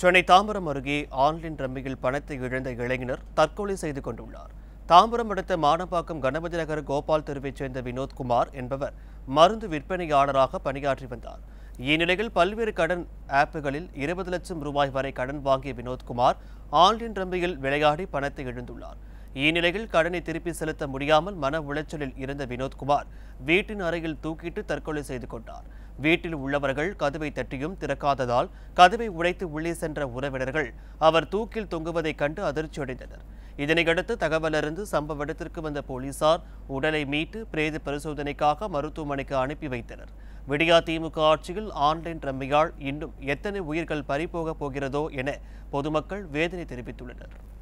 சென்னை தாம்பரம் அருகே ஆன்லைன் ரம்மியில் பணத்தை இழந்த இளைஞர் தற்கொலை செய்து கொண்டுள்ளார் தாம்பரம் அடுத்த மானப்பாக்கம் கணபதி நகர் கோபால் தெருவைச் சேர்ந்த வினோத்குமார் என்பவர் மருந்து விற்பனையாளராக பணியாற்றி வந்தார் இந்நிலையில் பல்வேறு கடன் ஆப்புகளில் இருபது லட்சம் ரூபாய் வரை கடன் வாங்கிய வினோத்குமார் ஆன்லைன் ரம்மியில் விளையாடி பணத்தை இழந்துள்ளார் இந்நிலையில் கடனை திருப்பி செலுத்த முடியாமல் மன உளைச்சலில் இருந்த வினோத்குமார் வீட்டின் அறையில் தூக்கிட்டு தற்கொலை செய்து கொண்டார் வீட்டில் உள்ளவர்கள் கதவை தட்டியும் திறக்காததால் கதவை உடைத்து உள்ளே சென்ற உறவினர்கள் அவர் தூக்கில் தொங்குவதைக் கண்டு அதிர்ச்சியடைந்தனர் இதனையடுத்து தகவல் அறிந்து சம்பவ இடத்திற்கு வந்த போலீசார் உடலை மீட்டு பிரேத பரிசோதனைக்காக மருத்துவமனைக்கு அனுப்பி வைத்தனர் விடியா திமுக ஆட்சியில் ஆன்லைன் ரம்மியால் இன்னும் எத்தனை உயிர்கள் பறிபோகப் போகிறதோ என பொதுமக்கள் வேதனை தெரிவித்துள்ளனர்